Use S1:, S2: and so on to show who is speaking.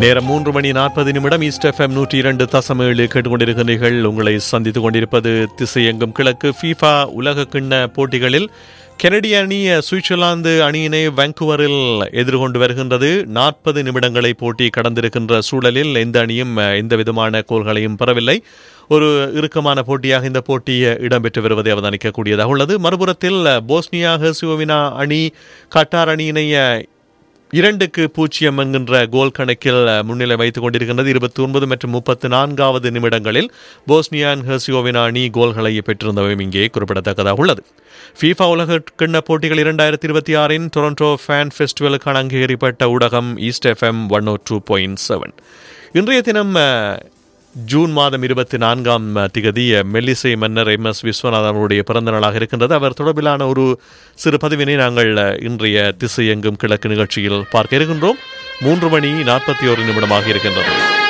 S1: நேரம் மூன்று மணி நாற்பது நிமிடம் ஈஸ்ட் எஃப்எம் நூற்றி இரண்டு தசம் ஏழு கேட்டுக்கொண்டிருக்கிறீர்கள் உங்களை சந்தித்துக் கொண்டிருப்பது திசையெங்கும் கிழக்கு ஃபீஃபா உலக கிண்ண போட்டிகளில் கெனடிய அணி சுவிட்சர்லாந்து அணியினை வாங்குவரில் எதிர்கொண்டு வருகின்றது நாற்பது நிமிடங்களை போட்டி கடந்திருக்கின்ற சூழலில் எந்த அணியும் எந்த விதமான கோல்களையும் பெறவில்லை ஒரு இறுக்கமான போட்டியாக இந்த போட்டி இடம்பெற்று வருவதை அவதானிக்கக்கூடியதாக உள்ளது மறுபுறத்தில் போஸ்னியா ஹெர்சியோவினா அணி கட்டார் அணியினை இரண்டுக்கு பூஜ்ஜியம் என்கின்ற கோல் கணக்கில் முன்னிலை வைத்துக் கொண்டிருக்கின்றது இருபத்தி ஒன்பது மற்றும் முப்பத்தி நான்காவது நிமிடங்களில் போஸ்னியான் ஹெர்சியோவினா அணி கோல்களை பெற்றிருந்தவையும் இங்கே குறிப்பிடத்தக்கதாக உள்ளது ஃபீஃபா உலக கிண்ண போட்டிகள் இரண்டாயிரத்தி இருபத்தி ஆறின் டொரண்டோ ஃபேன் ஃபெஸ்டிவலுக்கான அங்கீகரிக்கப்பட்ட ஊடகம் east FM one O two point seven இன்றைய தினம் ஜூன் மாதம் இருபத்தி நான்காம் திகதி மெல்லிசை மன்னர் எம் எஸ் விஸ்வநாதன் அவருடைய பிறந்த நாளாக இருக்கின்றது அவர் தொடர்பிலான ஒரு சிறு பதிவினை நாங்கள் இன்றைய திசை எங்கும் கிழக்கு நிகழ்ச்சியில் பார்க்க இருக்கின்றோம் மூன்று மணி நாற்பத்தி ஒரு நிமிடமாக இருக்கின்றது